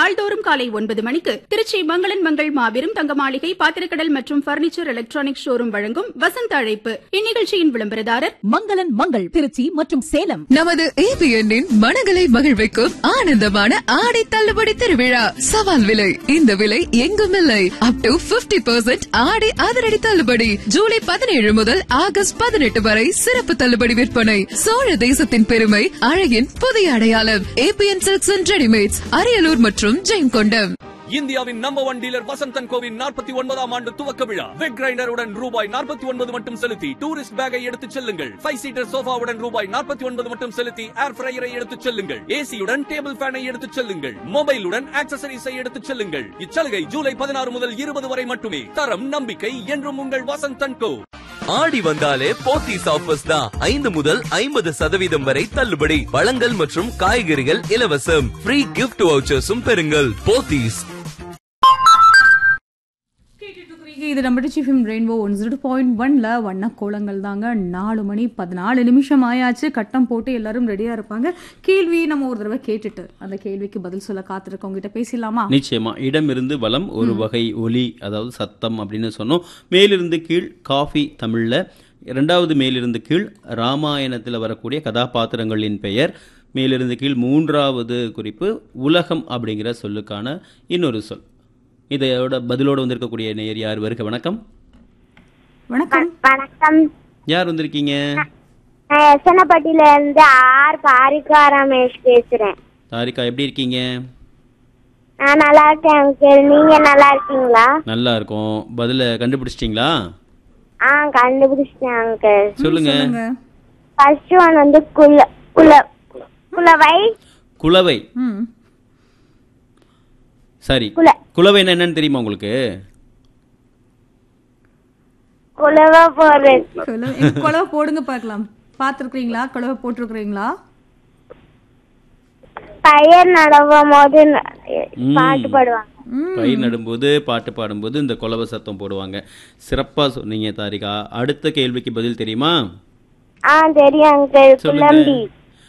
நாள்தோறும் காலை ஒன்பது மணிக்கு திருச்சி மங்களன் மங்கள் மாபெரும் தங்க மாளிகை பாத்திரக்கடல் மற்றும் பர்னிச்சர் எலக்ட்ரானிக் ஷோரூம் வழங்கும் வசந்த அழைப்பு இந்நிகழ்ச்சியின் விளம்பரதாரர் மங்களன் மங்கள் திருச்சி மற்றும் சேலம் நமது ஏபிஎன்னின் மனங்களை மகிழ்விக்கும் ஆனந்தமான ஆடை தள்ளுபடி திருவிழா சவால் விலை இந்த விலை எங்கும் இல்லை அப் டு 50% பர்சன்ட் ஆடை அதிரடி தள்ளுபடி ஜூலை பதினேழு முதல் ஆகஸ்ட் பதினெட்டு வரை சிறப்பு தள்ளுபடி விற்பனை சோழ தேசத்தின் பெருமை அழகின் புதிய அடையாளம் ABN silks and readymades Ariyalur மற்றும் ஜெயங்கொண்டம் இந்தியாவின் நம்பர் ஒன் டீலர் வசந்தன் கோவின் நாற்பத்தி ஒன்பதாம் ஆண்டு துவக்க விழா வெக் கிரைண்டருடன் ரூபாய் நாற்பத்தி ஒன்பது மட்டும் செலுத்தி டூரிஸ்ட் பேக்கை எடுத்துச் செல்லுங்கள் ஃபைவ் சீட்டர் சோஃபாவுடன் ரூபாய் நாற்பத்தி ஒன்பது மட்டும் செலுத்தி ஏர் ஃப்ரையரை எடுத்துச் செல்லுங்கள் ஏசியுடன் டேபிள் ஃபேனை எடுத்துச் செல்லுங்கள் மொபைலுடன் ஆக்சசரிஸை எடுத்துச் செல்லுங்கள் இச்சலுகை ஜூலை பதினாறு முதல் இருபது வரை மட்டுமே தரம் நம்பிக்கை என்றும் உங்கள் வசந்தன் கோ ஆடி வந்தாலே போத்தீஸ் ஆஃபர்ஸ் தான் ஐந்து முதல் ஐம்பது சதவீதம் வரை தள்ளுபடி பழங்கள் மற்றும் காய்கறிகள் இலவசம் ஃப்ரீ கிஃப்ட் வவுச்சர்ஸும் பெறுங்கள் போத்தீஸ் இது நம்ம Trichy FM rainbow one zero point ஒன்ல வண்ண கோலங்கள் தாங்க நாலு மணி பதினாலு நிமிஷம் ஆயாச்சு கட்டம் போட்டு எல்லாரும் ரெடியா இருப்பாங்க கேள்வி நம்ம ஒரு தடவை கேட்டுட்டு அந்த கேள்விக்கு பதில் சொல்ல காத்திருக்கவங்க கிட்ட பேசலாமா நிச்சயமா இடமிருந்து வலம் ஒரு வகை ஒலி அதாவது சத்தம் அப்படின்னு சொன்னோம் மேலிருந்து கீழ் காஃபி தமிழ்ல இரண்டாவது மேலிருந்து கீழ் ராமாயணத்தில் வரக்கூடிய கதாபாத்திரங்களின் பெயர் மேலிருந்து கீழ் மூன்றாவது குறிப்பு உலகம் அப்படிங்கிற சொல்லுக்கான இன்னொரு சொல் இதையோட பதிலோடு வந்திருக்கக்கூடிய நேயர் யார் வருக வணக்கம் வணக்கம் வணக்கம் யார் வந்திருக்கீங்க நான் எசனப்பட்டியில இருந்து ஆர் பாரிகா ரமேஷ் பேசுறேன் தாரிகா எப்படி இருக்கீங்க நான் நல்லா இருக்கேன் uncle. நீங்க நல்லா இருக்கீங்களா நல்லா இருக்கும் பதில கண்டுபிடிச்சிட்டிங்களா ஆ கண்டுபிடிச்சிட்டேன் அங்கிள் சொல்லுங்க ஃபர்ஸ்ட் ஒன் வந்து குல குல குலவை குலவை ம் சரி குல குலவைன்னா என்னன்னு தெரியுமா உங்களுக்கு குலவை போறது குலவை எங்க குலவை போடுங்க பார்க்கலாம் பார்த்துருக்கீங்களா குலவை போட்டிருக்கிறீங்களா பயிர் நடவும் போது ந- ம். பாட்டு பாடுவாங்க பயிர் நடும்போது பாட்டு பாடும்போது இந்த குலவை சத்தம் போடுவாங்க சிறப்பா சொன்னீங்க தாரிகா அடுத்த கேள்விக்கு பதில் தெரியுமா ஆ தெரியும் அங்கிள் சொல்லுங்க குழம்பி